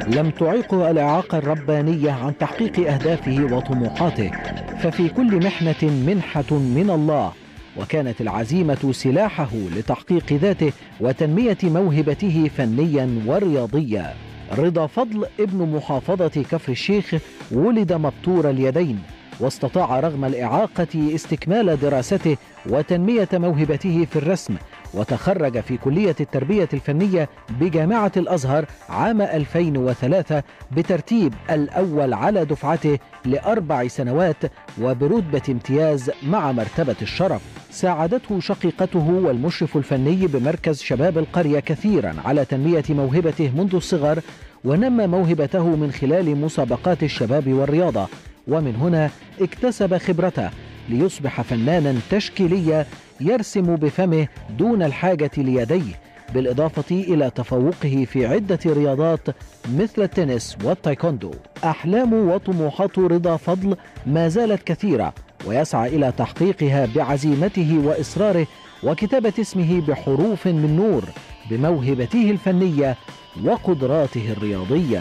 لم تعيقه الإعاقة الربانية عن تحقيق أهدافه وطموحاته ففي كل محنة منحة من الله وكانت العزيمة سلاحه لتحقيق ذاته وتنمية موهبته فنيا ورياضيا رضا فضل ابن محافظة كفر الشيخ ولد مبتور اليدين واستطاع رغم الإعاقة استكمال دراسته وتنمية موهبته في الرسم وتخرج في كلية التربية الفنية بجامعة الأزهر عام 2003 بترتيب الأول على دفعته لأربع سنوات وبرتبة امتياز مع مرتبة الشرف ساعدته شقيقته والمشرف الفني بمركز شباب القرية كثيرا على تنمية موهبته منذ الصغر ونمى موهبته من خلال مسابقات الشباب والرياضة ومن هنا اكتسب خبرته ليصبح فنانا تشكيليا يرسم بفمه دون الحاجة ليديه بالإضافة إلى تفوقه في عدة رياضات مثل التنس والتايكوندو أحلام وطموحات رضا فضل ما زالت كثيرة ويسعى إلى تحقيقها بعزيمته وإصراره وكتابة اسمه بحروف من نور بموهبته الفنية وقدراته الرياضيه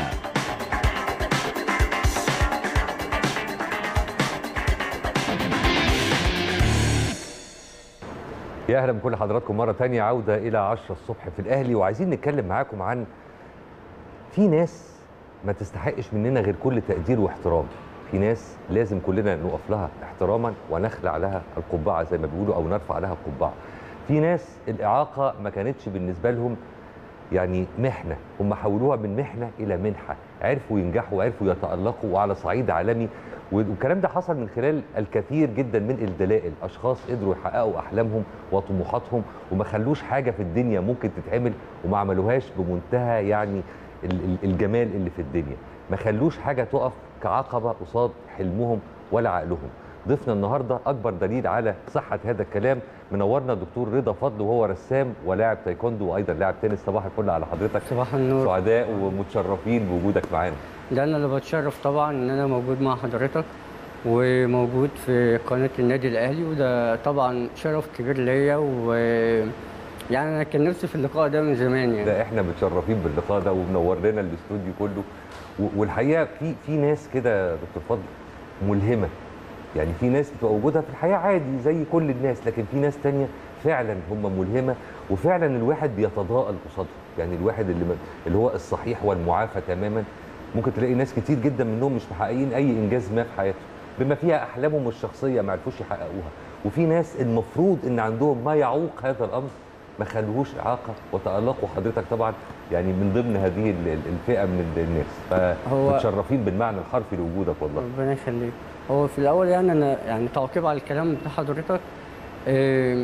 يا اهلا بكل حضراتكم مره تانية عوده الى 10 الصبح في الاهلي وعايزين نتكلم معاكم عن في ناس ما تستحقش مننا غير كل تقدير واحترام في ناس لازم كلنا نقف لها احتراما ونخلع لها القبعه زي ما بيقولوا او نرفع لها القبعه في ناس الاعاقه ما كانتش بالنسبه لهم يعني محنه هم حولوها من محنه الى منحه عرفوا ينجحوا وعرفوا يتالقوا وعلى صعيد عالمي والكلام ده حصل من خلال الكثير جدا من الدلائل اشخاص قدروا يحققوا احلامهم وطموحاتهم وما خلوش حاجه في الدنيا ممكن تتعمل وما عملوهاش بمنتهى يعني الجمال اللي في الدنيا ما خلوش حاجه تقف كعقبه قصاد حلمهم ولا عقلهم ضيفنا النهارده اكبر دليل على صحه هذا الكلام منورنا الدكتور رضا فضل وهو رسام ولاعب تايكوندو وايضا لاعب تنس صباح الفل على حضرتك صباح النور سعداء ومتشرفين بوجودك معانا ده انا اللي بتشرف طبعا ان انا موجود مع حضرتك وموجود في قناه النادي الاهلي وده طبعا شرف كبير ليا و يعني انا كان نفسي في اللقاء ده من زمان يعني ده احنا متشرفين باللقاء ده ومنور لنا الاستوديو كله والحقيقه في في ناس كده دكتور فضل ملهمه يعني في ناس بتبقى وجودها في الحياه عادي زي كل الناس لكن في ناس تانية فعلا هم ملهمه وفعلا الواحد بيتضاءل قصادهم يعني الواحد اللي اللي هو الصحيح والمعافى تماما ممكن تلاقي ناس كتير جدا منهم مش محققين اي انجاز ما في حياتهم بما فيها احلامهم الشخصيه ما عرفوش يحققوها وفي ناس المفروض ان عندهم ما يعوق هذا الامر ما خلوهوش اعاقه وتالقوا حضرتك طبعا يعني من ضمن هذه الفئه من الناس فمتشرفين بالمعنى الحرفي لوجودك والله ربنا يخليك هو في الاول يعني انا يعني تعقيب على الكلام بتاع حضرتك آه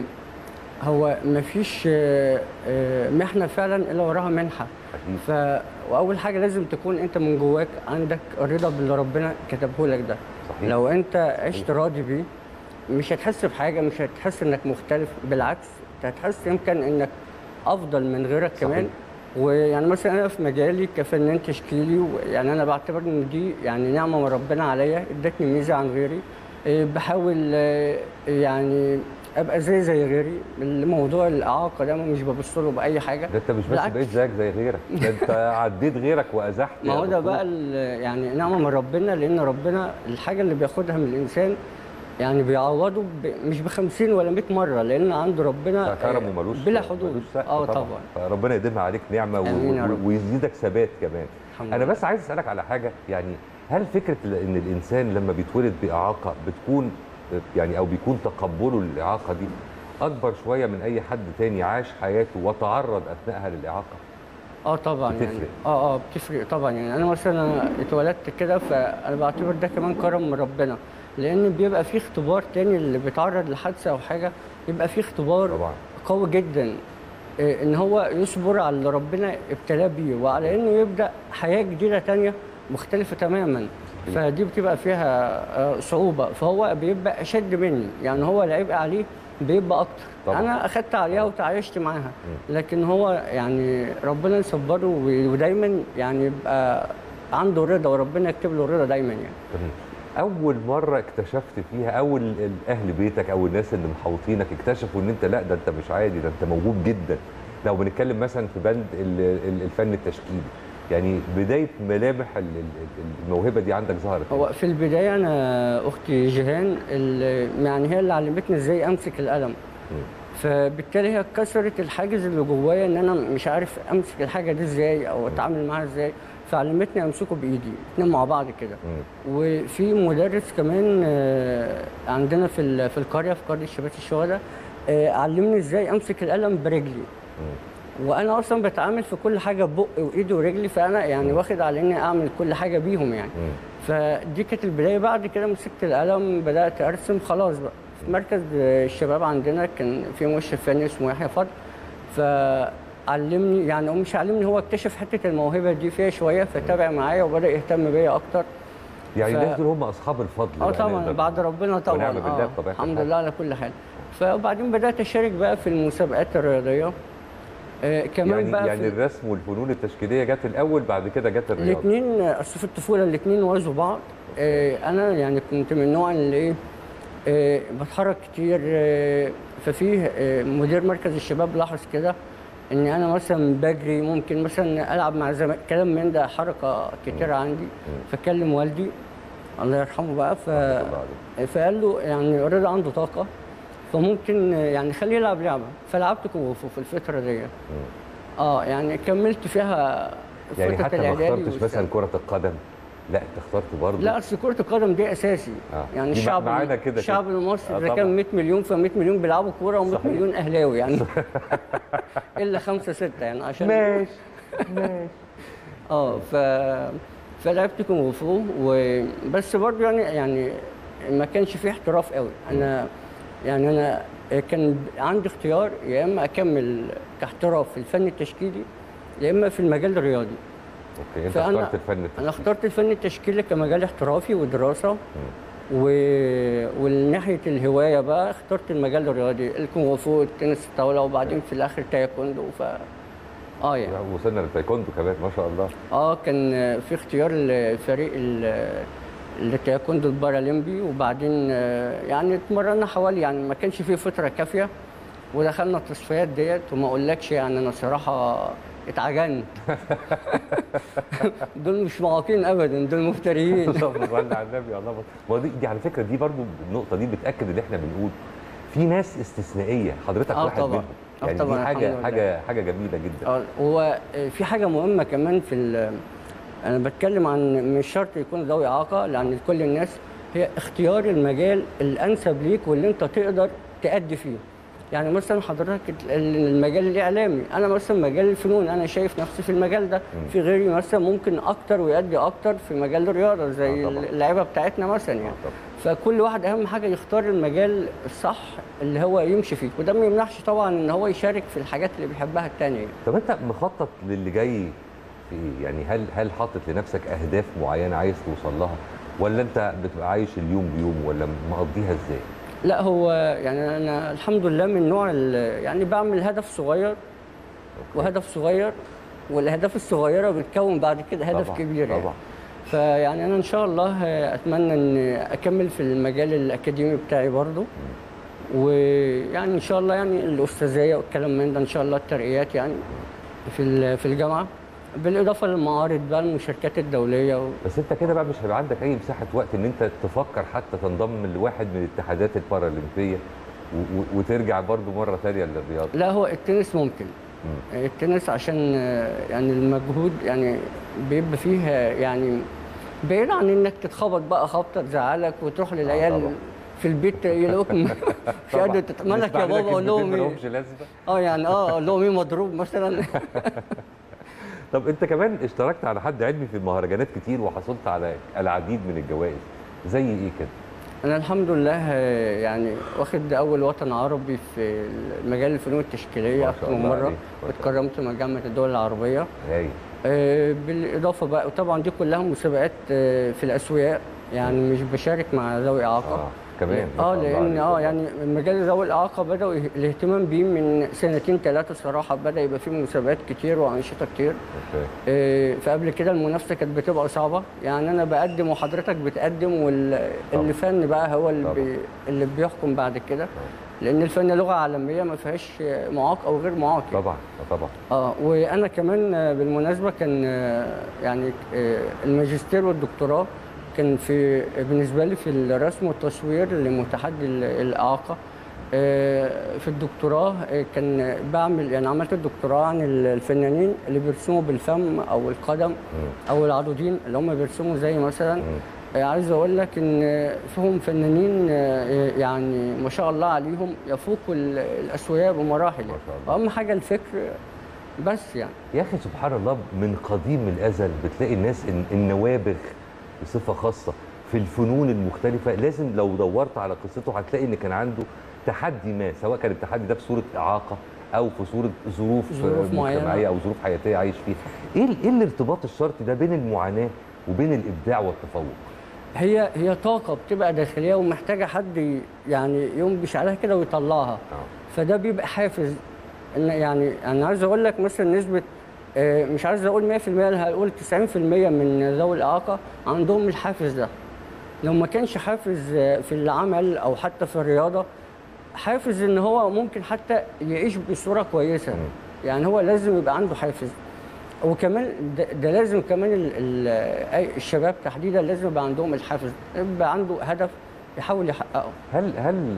هو ما فيش آه آه محنه فعلا الا وراها منحه أكيد. ف واول حاجه لازم تكون انت من جواك عندك الرضا باللي ربنا كتبه لك ده صحيح. لو انت عشت راضي بيه مش هتحس بحاجه مش هتحس انك مختلف بالعكس انت هتحس يمكن انك افضل من غيرك صحيح. كمان ويعني مثلا انا في مجالي كفنان تشكيلي يعني انا بعتبر ان دي يعني نعمه من ربنا عليا ادتني ميزه عن غيري إيه بحاول آه، يعني ابقى زي زي غيري الموضوع الاعاقه ده مش ببص له باي حاجه ده انت مش بس بالعكس. بقيت زيك زي غيرك ده انت عديت غيرك وازحت ما يا هو ده دكتور. بقى ال- يعني نعمه من ربنا لان ربنا الحاجه اللي بياخدها من الانسان يعني بيعوضه ب... مش ب 50 ولا 100 مره لان عند ربنا لا كرم آه، وملوش بلا حدود ملوش سقف اه طبعا فربنا يديمها عليك نعمه و... آمين يا و... رب. ويزيدك ثبات كمان الحمد انا لله. بس عايز اسالك على حاجه يعني هل فكره ال- ان الانسان لما بيتولد باعاقه بتكون يعني او بيكون تقبله للاعاقه دي اكبر شويه من اي حد تاني عاش حياته وتعرض اثناءها للاعاقه اه طبعا يعني بتفرق. اه اه بتفرق طبعا يعني انا مثلا اتولدت كده فانا بعتبر ده كمان كرم من ربنا لان بيبقى في اختبار تاني اللي بيتعرض لحادثه او حاجه يبقى في اختبار طبعا قوي جدا إيه، ان هو يصبر على اللي ربنا ابتلاه بيه وعلى انه يبدا حياه جديده تانية مختلفه تماما فدي بتبقى فيها آه، صعوبه فهو بيبقى اشد مني يعني هو العبء عليه بيبقى اكتر طبعاً. انا اخدت عليها وتعايشت معاها لكن هو يعني ربنا يصبره و- ودايما يعني يبقى عنده رضا وربنا يكتب له الرضا دايما يعني تمام. اول مره اكتشفت فيها اول ال- اهل بيتك او الناس اللي محوطينك اكتشفوا ان انت لا ده انت مش عادي ده انت موجود جدا لو بنتكلم مثلا في بند ال- ال- الفن التشكيلي يعني بدايه ملامح ال- ال- الموهبه دي عندك ظهرت هو في البدايه انا اختي جيهان ال- يعني هي اللي علمتني ازاي امسك القلم فبالتالي هي كسرت الحاجز اللي جوايا ان انا مش عارف امسك الحاجه دي ازاي او اتعامل معاها ازاي فعلمتني امسكه بايدي اتنين مع بعض كده مم. وفي مدرس كمان آه، عندنا في ال- في القريه في قريه الشباب الشهداء آه، علمني ازاي امسك القلم برجلي وانا اصلا بتعامل في كل حاجه ببقي وايدي ورجلي فانا يعني واخد على اني اعمل كل حاجه بيهم يعني مم. فدي كانت البدايه بعد كده مسكت القلم بدات ارسم خلاص بقى في مركز الشباب عندنا كان في مشرف فني اسمه يحيى فضل فعلمني يعني هو مش علمني هو اكتشف حته الموهبه دي فيها شويه فتابع معايا وبدا يهتم بيا اكتر يعني ف- الناس دول هم اصحاب الفضل اه بقى طبعا نقدر بعد ربنا طبعا ونعم بالله آه بطبيعة الحمد الحال. لله على كل حال فبعدين بدات اشارك بقى في المسابقات الرياضيه آه كمان يعني بقى يعني في الرسم والفنون التشكيليه جت الاول بعد كده جت الرياضه الاثنين اصل في الطفوله الاثنين وازوا بعض آه انا يعني كنت من النوع اللي ايه آه بتحرك كتير آه ففيه آه مدير مركز الشباب لاحظ كده ان انا مثلا بجري ممكن مثلا العب مع زمان كلام من ده حركه كتيره عندي فكلم والدي الله يرحمه بقى ف الله عليك. فقال له يعني رضا عنده طاقه فممكن يعني خليه يلعب لعبه فلعبت كونغ فو في الفتره دي اه يعني كملت فيها يعني فترة حتى ما الإعدادي اخترتش مثلا والثانوي. كره القدم لا انت اخترت برضه لا اصل كرة القدم دي اساسي آه. يعني دي الشعب معانا كده الشعب كده. المصري آه اذا طبعاً. كان 100 مليون ف 100 مليون بيلعبوا كوره و100 صحيح. مليون اهلاوي يعني الا خمسه سته يعني عشان ماشي ماشي اه ف فلعبت كونغ فو وبس برضه يعني يعني ما كانش فيه احتراف قوي انا يعني انا كان عندي اختيار يا اما اكمل كاحتراف في الفن التشكيلي يا اما في المجال الرياضي اوكي انت فأنا- اخترت الفن انا التشكيلي اخترت الفن التشكيلي كمجال احترافي ودراسه و... والناحيه الهوايه بقى اخترت المجال الرياضي الكونغ فو التنس الطاوله وبعدين في الاخر تايكوندو ف اه يعني وصلنا للتايكوندو كمان ما شاء الله اه كان في اختيار لفريق ال- التايكوندو البارالمبي وبعدين آه، يعني اتمرنا حوالي يعني ما كانش فيه فتره كافيه ودخلنا التصفيات ديت وما اقولكش يعني انا صراحه اتعجنت دول مش معاقين ابدا دول مفتريين اللهم صل على النبي الله أكبر. ما دي, دي على فكره دي برضو النقطه دي بتاكد اللي احنا بنقول في ناس استثنائيه حضرتك آه واحد طبعاً. منهم آه يعني طبعاً، دي الحمد حاجه لله. حاجه حاجه جميله جدا اه هو في حاجه مهمه كمان في ال- انا بتكلم عن مش شرط يكون ذوي اعاقه لان لكل الناس هي اختيار المجال الانسب ليك واللي انت تقدر تأدي فيه يعني مثلا حضرتك ال- المجال الاعلامي انا مثلا مجال الفنون انا شايف نفسي في المجال ده في غيري مثلا ممكن اكتر ويأدي اكتر في مجال الرياضه زي آه طبعاً. اللعيبه بتاعتنا مثلا يعني طبعاً. فكل واحد اهم حاجه يختار المجال الصح اللي هو يمشي فيه وده ما يمنعش طبعا ان هو يشارك في الحاجات اللي بيحبها التانية طب انت مخطط للي جاي في ايه؟ يعني هل هل حاطط لنفسك اهداف معينه عايز توصل لها ولا انت بتبقى عايش اليوم بيوم ولا مقضيها ازاي؟ لا هو يعني انا الحمد لله من نوع ال- يعني بعمل هدف صغير وهدف صغير والاهداف الصغيره بتكون بعد كده هدف طبعاً، كبير يعني طبعا فيعني انا ان شاء الله اتمنى ان اكمل في المجال الاكاديمي بتاعي برضو ويعني ان شاء الله يعني الاستاذيه والكلام من ده ان شاء الله الترقيات يعني في ال- في الجامعه بالاضافه للمعارض بقى المشاركات الدوليه و... بس انت كده بقى مش هيبقى عندك اي مساحه وقت ان انت تفكر حتى تنضم لواحد من الاتحادات البارالمبيه و- و- وترجع برضو مره ثانيه للرياضه لا هو التنس ممكن التنس عشان آه، يعني المجهود يعني بيبقى فيه آه، يعني بعيد عن انك تتخبط بقى خبطه تزعلك وتروح للعيال طبعاً. في البيت يلاقوك م- مش قادر تت- مالك يا بابا اقول لهم ايه مالهمش لازمه اه يعني اه اقول لهم ايه مضروب مثلا طب انت كمان اشتركت على حد علمي في مهرجانات كتير وحصلت على العديد من الجوائز زي ايه كده؟ انا الحمد لله آه، يعني واخد اول وطن عربي في مجال الفنون التشكيليه ما اكثر شاء من الله مره عليك، ما شاء واتكرمت مع جامعه الدول العربيه هاي آه، بالاضافه بقى وطبعا دي كلها مسابقات آه، في الاسوياء يعني مش بشارك مع ذوي اعاقه اه كمان ما اه شاء الله لان عليك اه والله. يعني مجال ذوي الاعاقه بداوا يه- الاهتمام بيه من سنتين ثلاثه صراحه بدا يبقى فيه مسابقات كتير وانشطه كتير اوكي آه، فقبل كده المنافسه كانت بتبقى صعبه يعني انا بقدم وحضرتك بتقدم واللي فن بقى هو اللي, طبعا. بي اللي بيحكم بعد كده لان الفن لغه عالميه ما فيهاش معاق او غير معاق يعني. طبعا آه طبعا اه وانا كمان آه، بالمناسبه كان آه، يعني آه، الماجستير والدكتوراه كان في بالنسبه لي في الرسم والتصوير لمتحدي ال- الاعاقه آه، في الدكتوراه آه، كان بعمل يعني عملت الدكتوراه عن ال- الفنانين اللي بيرسموا بالفم او القدم او العضدين اللي هم بيرسموا زي مثلا آه، عايز اقول لك ان فيهم فنانين آه، يعني ما شاء الله عليهم يفوقوا ال- الاسوياء بمراحل ما شاء الله. اهم حاجه الفكر بس يعني يا اخي سبحان الله من قديم الازل بتلاقي الناس الن- النوابغ بصفه خاصه في الفنون المختلفه لازم لو دورت على قصته هتلاقي ان كان عنده تحدي ما سواء كان التحدي ده بصوره اعاقه او في صوره ظروف, ظروف معينة. مجتمعيه او ظروف حياتيه عايش فيها ايه ال- ايه الارتباط الشرطي ده بين المعاناه وبين الابداع والتفوق هي هي طاقه بتبقى داخليه ومحتاجه حد ي- يعني ينبش عليها كده ويطلعها آه. فده بيبقى حافز ان يعني انا عايز اقول لك مثلا نسبه آه، مش عايز اقول 100% انا هقول 90% من ذوي الاعاقه عندهم الحافز ده لو ما كانش حافز آه، في العمل او حتى في الرياضه حافز ان هو ممكن حتى يعيش بصوره كويسه يعني هو لازم يبقى عنده حافز وكمان ده, ده لازم كمان ال ال أي- الشباب تحديدا لازم يبقى عندهم الحافز يبقى عنده هدف يحاول يحققه هل هل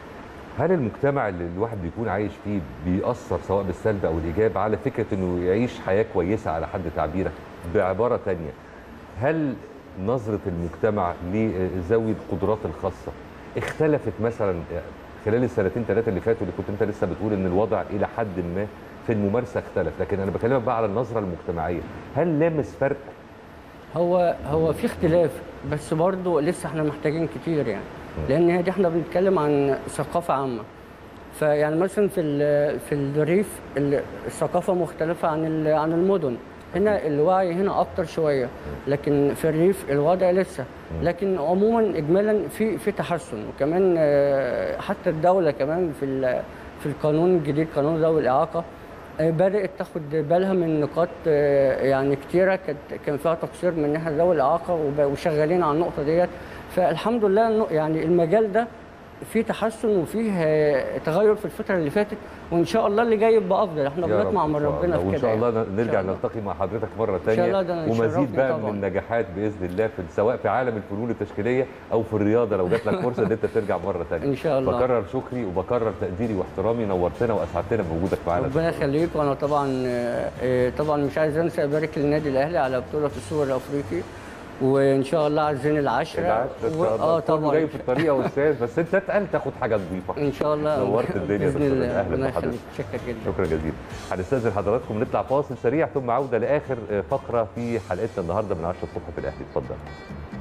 هل المجتمع اللي الواحد بيكون عايش فيه بيأثر سواء بالسلب او الايجاب على فكره انه يعيش حياه كويسه على حد تعبيرك بعباره تانية هل نظره المجتمع لذوي القدرات الخاصه اختلفت مثلا خلال السنتين ثلاثه اللي فاتوا اللي كنت انت لسه بتقول ان الوضع الى حد ما في الممارسه اختلف لكن انا بكلمك بقى على النظره المجتمعيه هل لامس فرق هو هو في اختلاف بس برضه لسه احنا محتاجين كتير يعني لان هي دي احنا بنتكلم عن ثقافه عامه فيعني مثلا في ال- في الريف ال- الثقافه مختلفه عن ال- عن المدن هنا الوعي هنا اكتر شويه لكن في الريف الوضع لسه لكن عموما اجمالا في في تحسن وكمان آه، حتى الدوله كمان في ال- في القانون الجديد قانون ذوي الاعاقه آه، بدات تاخد بالها من نقاط آه، يعني كتيره كانت كان فيها تقصير من ناحيه ذوي الاعاقه وب- وشغالين على النقطه ديت فالحمد لله إنه يعني المجال ده فيه تحسن وفيه آه، تغير في الفتره اللي فاتت وان شاء الله اللي جاي يبقى افضل احنا يا رب بنطمع إن من شاء ربنا الله. في وان كده شاء الله يعني. إن نرجع شاء الله. نلتقي مع حضرتك مره شاء ثانيه الله ده ومزيد يشرفني بقى طبعاً. من النجاحات باذن الله في سواء في عالم الفنون التشكيليه او في الرياضه لو جات لك فرصه ان انت ترجع مره ثانيه إن شاء الله. بكرر شكري وبكرر تقديري واحترامي نورتنا واسعدتنا بوجودك معانا ربنا يخليك وانا طبعا آه، آه، طبعا مش عايز انسى ابارك للنادي الاهلي على بطوله السوبر الافريقي وان شاء الله عايزين العشره العاشر ان و- شاء الله اه كله طبعا جاي في الطريق يا استاذ بس انت اتقل تاخد حاجه نظيفه ان شاء الله نورت الدنيا باذن دكتور. الله أهلاً ربنا بحضرتك. يخليك شكرا جدا شكرا جزيلا هنستاذن حضراتكم نطلع فاصل سريع ثم عوده لاخر فقره في حلقتنا النهارده من 10 الصبح في الاهلي اتفضل